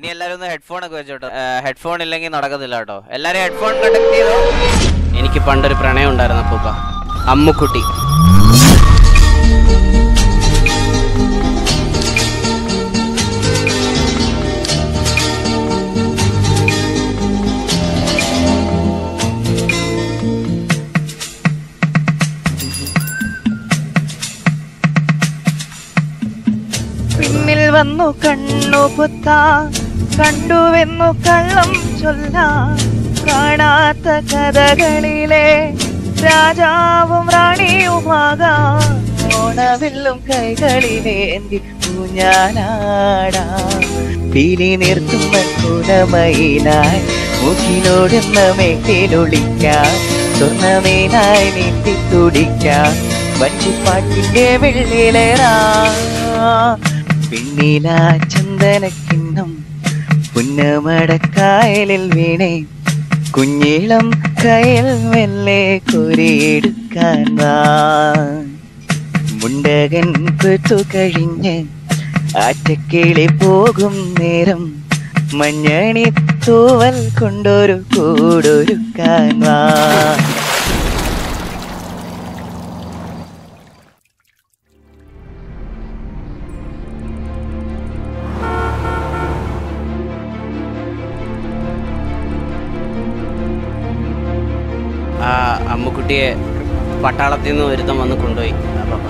ഇനി എല്ലാരും ഒന്ന് ഹെഡ്ഫോൺ ഒക്കെ വെച്ചോട്ടോ ഹെഡ്ഫോൺ ഇല്ലെങ്കിൽ നടക്കത്തില്ല കേട്ടോ എല്ലാരും ഹെഡ്ഫോൺ കണ്ടക്ട് ചെയ്തോ എനിക്ക് പണ്ടൊരു പ്രണയം ഉണ്ടായിരുന്നു അപ്പൂപ്പ അമ്മുക്കുട്ടി പിന്നിൽ വന്നു കണ്ണു പുത്താ കണ്ടുവെന്നു കള്ളം ചൊല്ലാ കാണാത്ത കഥകളിലെ രാജാവും റാണിയുമാകാം ഓണവില്ലും കൈകളിലേന്തി ഊഞ്ഞാലാടാ പിരി നിർത്തുന്ന കുലമയിലായി മുഖിലോടുന്ന മേട്ടിലൊളിക്കാൻ സ്വർണ്ണമേനായി നീന്തി തുടിക്കാൻ വഞ്ചിപ്പാട്ടിന്റെ വെള്ളിലേറാ പിന്നില ചന്ദനക്കിണ്ണം പുന്നമടക്കായലിൽ വീണേ കുഞ്ഞിളം കയൽ മെല്ലെ കൊരിയെടുക്കാൻ വാ മുണ്ടകൻ പെട്ടു കഴിഞ്ഞ് ആറ്റക്കിളി പോകും നേരം മഞ്ഞണി തൂവൽ കൊണ്ടൊരു കൂടൊരുക്കാൻ വാ ആ അമ്മുക്കുട്ടിയെ പട്ടാളത്തിൽ നിന്ന് ഒരുത്തം വന്ന് കൊണ്ടുപോയി അപ്പൂപ്പ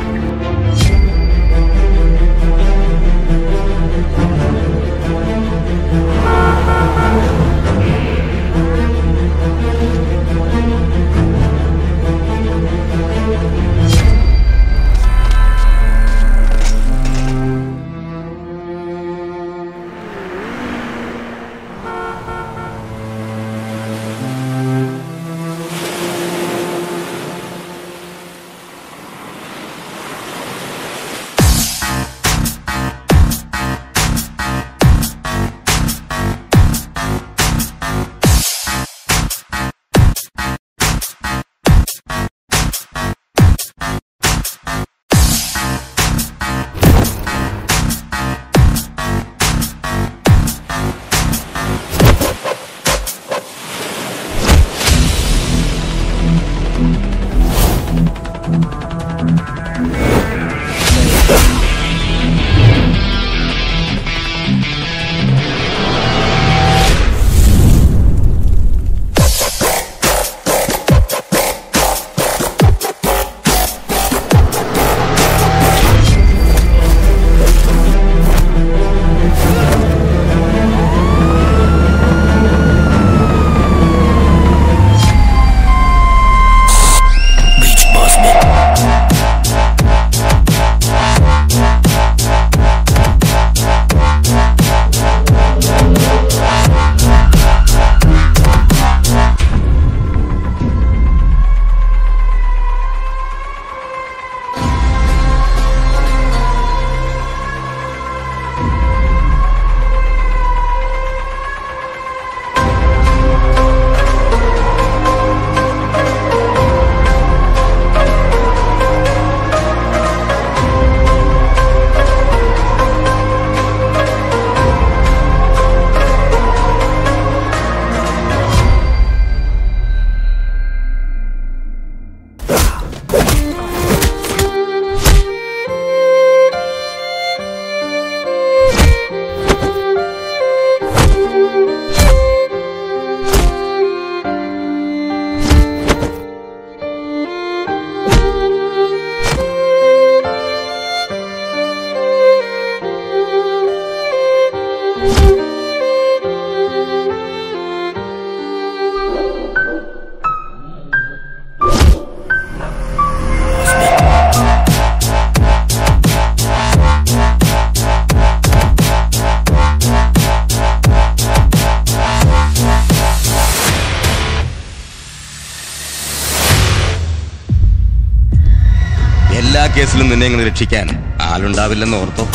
എല്ലാ കേസിലും നിന്നെ ഇങ്ങനെ രക്ഷിക്കാൻ ആളുണ്ടാവില്ലെന്ന് ഓർത്തോ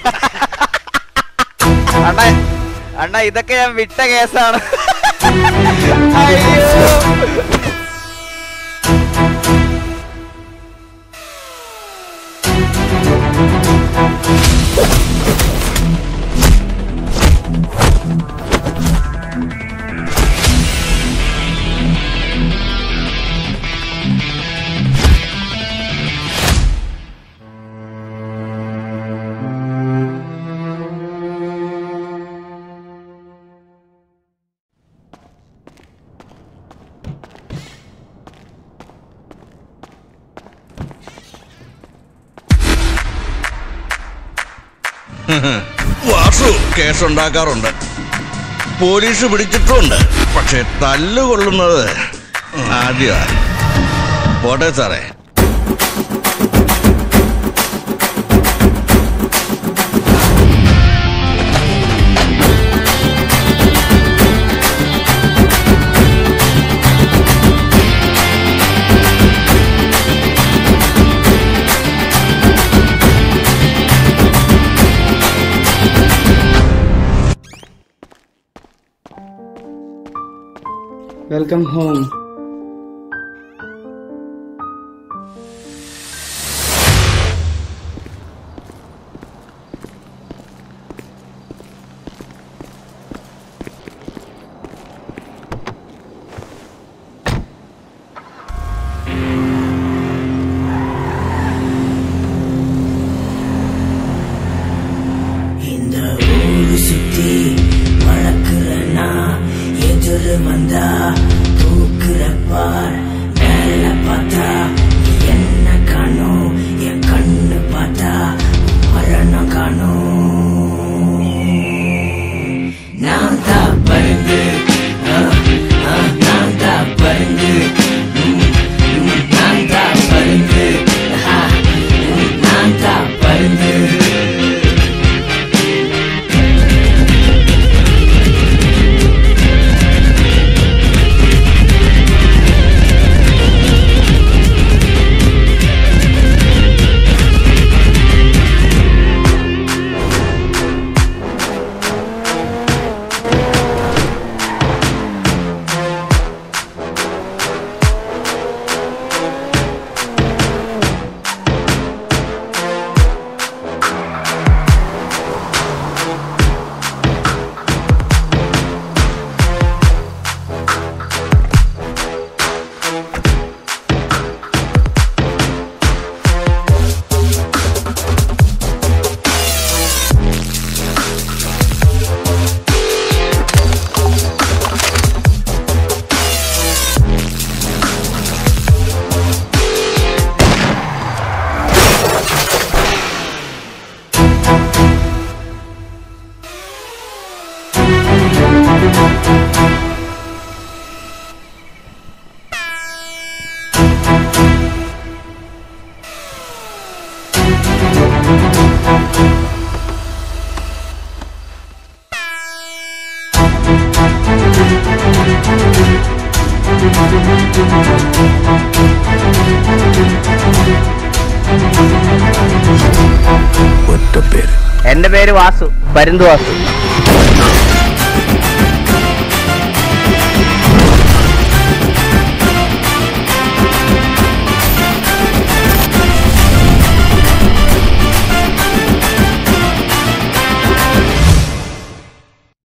അണ്ണ അണ്ണ ഇതൊക്കെ ഞാൻ വിട്ട കേസാണ് വാസു കേസുണ്ടാക്കാറുണ്ട് പോലീസ് പിടിച്ചിട്ടുമുണ്ട് പക്ഷെ തല്ലുകൊള്ളുന്നത് ആദ്യമാണ് പോട്ടെ സാറേ വെൽക്കം ഹോം இந்த ஊரு சுத்தி வளர்க்குறனா எதிரு வந்தா தூக்குற பார் மேல பார்த்தா என்ன காணும் என் கண்ணு பார்த்தா மரணம் காணும் நான் தான் பருந்து ஆ, ஆ, நான் தான் பருந்து ம், ம், நான் தான் பருந்து ஆ, ம், நான் தான் பருந்து എന്റെ പേര് വാസു പരുന്തു വാസു